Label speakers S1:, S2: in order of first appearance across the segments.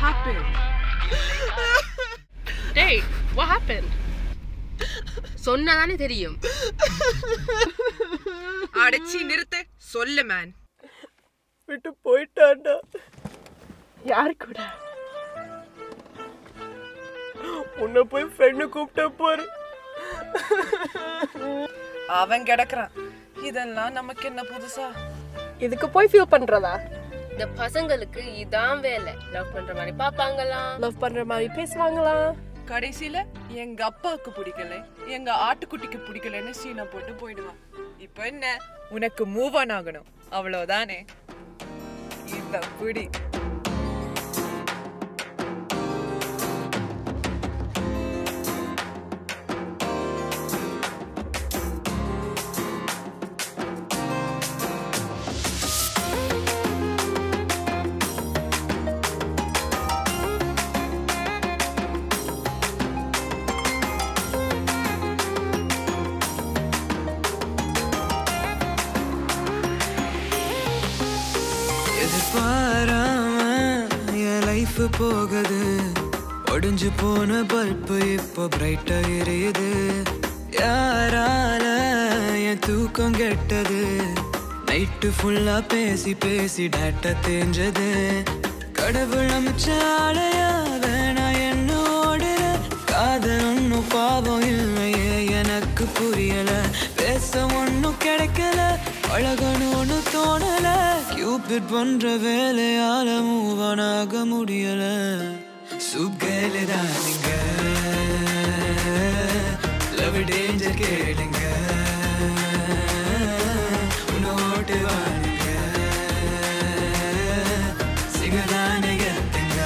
S1: happened?
S2: டேய் what happened சொன்னாதானே தெரியும்
S1: அடைச்சி நிறுத்து சொல்லு மேன்
S3: விட்டு போயிட்டான்டா
S2: யார் கூட
S3: உன்னை போய் ஃப்ரெண்டு கூப்பிட்ட பாரு அவன் கிடக்குறான் இதெல்லாம் நமக்கு என்ன புதுசா
S2: இதுக்கு போய் ஃபீல் பண்றதா இந்த பசங்களுக்கு இதான் வேலை லவ் பண்ற மாதிரி பாப்பாங்களாம்
S4: லவ் பண்ற மாதிரி பேசுவாங்களா
S3: கடைசியில எங்க அப்பாவுக்கு பிடிக்கல எங்க ஆட்டுக்குட்டிக்கு பிடிக்கலன்னு சீனை போட்டு போயிடுவான் இப்போ என்ன உனக்கு மூவ் ஆன் ஆகணும் அவ்வளவுதானே இந்த பிடி
S5: எதிர்பாராம என் லைஃப் போகுது ஒடிஞ்சு போன பல்பு இப்போ பிரைட்டா எரியுது யாரால என் தூக்கம் கெட்டது நைட்டு ஃபுல்லா பேசி பேசி டேட்டா தேஞ்சது கடவுள் அமைச்ச ஆளையா வேணா என்ன ஓடுற காதல் ஒன்னும் பாவம் இல்லையே எனக்கு புரியல பேச ஒன்னும் கிடைக்கல பழகணும்னு தோணல கியூபிட் பண்ற வேலையால மூவன் ஆக முடியல சுகேலுதான் நீங்க லவ் டேஞ்சர் கேளுங்க நோட்டு வாங்க சிகதானே எத்துங்க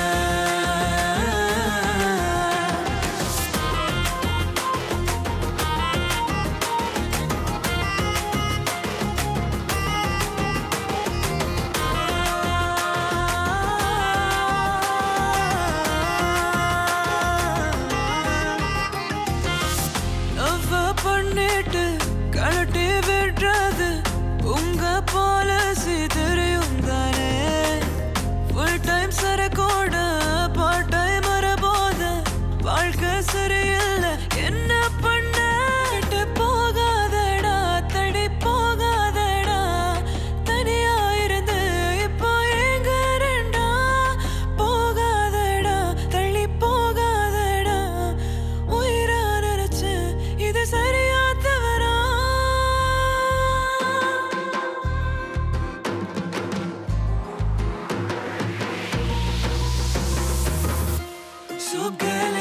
S5: லவ் பண்ணிட்டு கழட்டி விடுறது உங்க பாலிசி தெரியும் தானே ஃபுல் டைம் சரக்கோட பார்ட் டைம் வரபோத வாழ்க்கை சரியில்லை என்ன பண்ண விட்டு போகாதடா தடி போகாதடா தனியா இருந்து இப்போ எங்க ரெண்டா போகாதடா தள்ளி போகாதடா உயிரா நினைச்சு இது சரியா தவறா சுகல